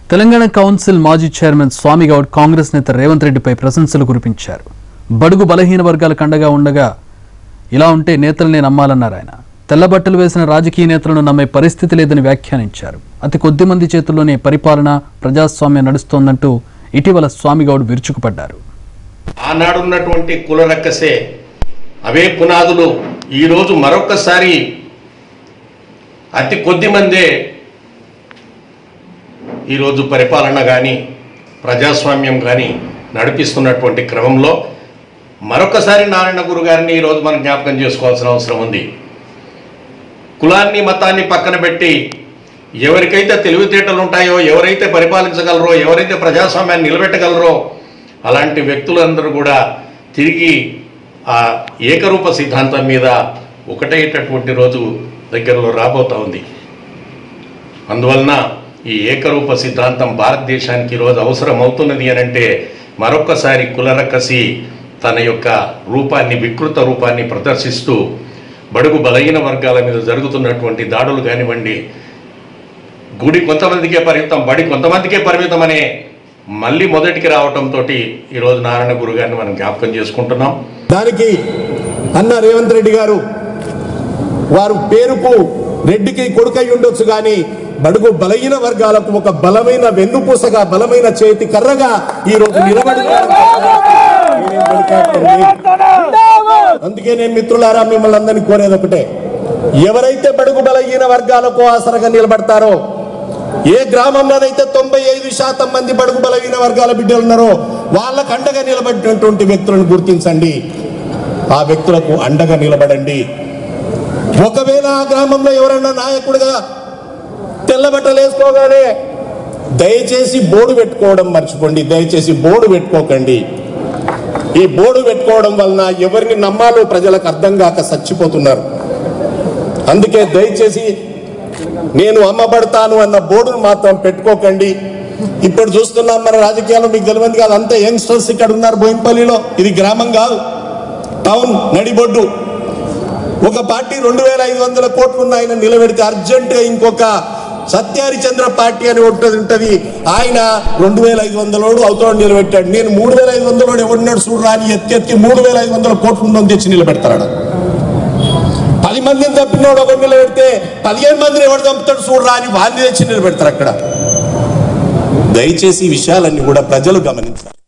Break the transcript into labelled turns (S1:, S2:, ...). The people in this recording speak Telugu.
S1: తెలంగాణ కౌన్సిల్ మాజీ చైర్మన్ స్వామిగౌడ్ కాంగ్రెస్ నేత రేవంత్ రెడ్డిపై ప్రశంసలు కురిపించారు బడుగు బలహీన వర్గాలకు అండగా ఉండగా ఇలా ఉంటే నేతలనే నమ్మాలన్నారు ఆయన తెల్లబట్టలు వేసిన రాజకీయ నేతలను నమ్మే పరిస్థితి లేదని వ్యాఖ్యానించారు అతి కొద్ది మంది చేతుల్లోనే పరిపాలన ప్రజాస్వామ్యం నడుస్తోందంటూ ఇటీవల స్వామిగౌడ్ విరుచుకుపడ్డారు
S2: ఆనాడున్నటువంటి కుల రక్కసే అవే పునాదులు ఈరోజు మరొక్కసారి అతి కొద్ది మందే ఈరోజు పరిపాలన కానీ ప్రజాస్వామ్యం కానీ నడిపిస్తున్నటువంటి క్రమంలో మరొకసారి నారాయణ గురు గారిని ఈరోజు మనం జ్ఞాపకం చేసుకోవాల్సిన అవసరం ఉంది కులాన్ని మతాన్ని పక్కన పెట్టి ఎవరికైతే తెలివితేటలు ఉంటాయో ఎవరైతే పరిపాలించగలరో ఎవరైతే ప్రజాస్వామ్యాన్ని నిలబెట్టగలరో అలాంటి వ్యక్తులందరూ కూడా తిరిగి ఆ ఏకరూప సిద్ధాంతం మీద ఒకటేటటువంటి రోజు దగ్గరలో రాబోతా ఉంది అందువలన ఈ ఏకరూప సిద్ధాంతం భారతదేశానికి ఈరోజు అవసరం అవుతున్నది అని అంటే మరొక్కసారి కులరకసి తన యొక్క రూపాన్ని వికృత రూపాన్ని ప్రదర్శిస్తూ బడుగు బలహీన వర్గాల మీద జరుగుతున్నటువంటి దాడులు కానివ్వండి గుడి కొంతమందికే పరిమితం బడి కొంతమందికే పరిమితం అనే మళ్ళీ మొదటికి రావటంతో ఈరోజు నారాయణ గురు గారిని మనం జ్ఞాపకం చేసుకుంటున్నాం
S3: దానికి అన్న రేవంత్ రెడ్డి గారు వారు పేరుకు రెడ్డికి కొడుకై ఉండొచ్చు కానీ బడుగు బలహీన వర్గాలకు ఒక బలమైన వెన్నుపూసగా బలమైన చేతి కర్రగా ఈ రోజు నిలబడి అందుకే నేను మిత్రులారా మిమ్మల్ని అందరినీ కోరేది ఒకటే ఎవరైతే బడుగు బలహీన వర్గాలకు ఆసరగా నిలబడతారో ఏ గ్రామంలోనైతే తొంభై ఐదు శాతం మంది బడుగు బలహీన వర్గాల బిడ్డలు ఉన్నారో వాళ్ళకు అండగా నిలబడినటువంటి వ్యక్తులను గుర్తించండి ఆ వ్యక్తులకు అండగా నిలబడండి ఒకవేళ ఆ గ్రామంలో ఎవరైనా నాయకుడిగా తెల్లబట్టలు వేసుకోగానే దయచేసి బోర్డు పెట్టుకోవడం మర్చిపోండి దయచేసి బోర్డు పెట్టుకోకండి ఈ బోర్డు పెట్టుకోవడం వలన ఎవరిని నమ్మాలో ప్రజలకు అర్థం కాక చచ్చిపోతున్నారు అందుకే దయచేసి నేను అమ్మబడతాను అన్న బోర్డును మాత్రం పెట్టుకోకండి ఇప్పుడు చూస్తున్నాం మన రాజకీయాల్లో మీకు తెలియదు కాదు అంతా యంగ్స్టర్స్ ఇక్కడ ఉన్నారు బోయినపల్లిలో ఇది గ్రామం కాదు టౌన్ నడిబొడ్డు ఒక పార్టీ రెండు వేల ఐదు వందల కోట్లు ఉన్న ఆయన నిలబెడితే అర్జెంటుగా ఇంకొక సత్యహరిచంద్ర పార్టీ అని ఒకటి ఉంటుంది ఆయన రెండు వేల ఐదు వందలోడు అవుతాడు నిలబెట్టాడు నేను మూడు వేల ఐదు వందలోడు ఎవడున్నాడు చూడరా అని ఎత్తి ఎత్తి మూడు వేల ఐదు వందల కోట్లు ఉందని తెచ్చి నిలబెడతాడు పది మందిని తప్పినోడు ఒకటి నిలబెడితే పదిహేను మందిని ఎవడు చంపుతాడు చూడరా అని వాడిని తెచ్చి నిలబెడతారు అక్కడ దయచేసి ఈ విషయాలన్నీ కూడా ప్రజలు గమనించాలి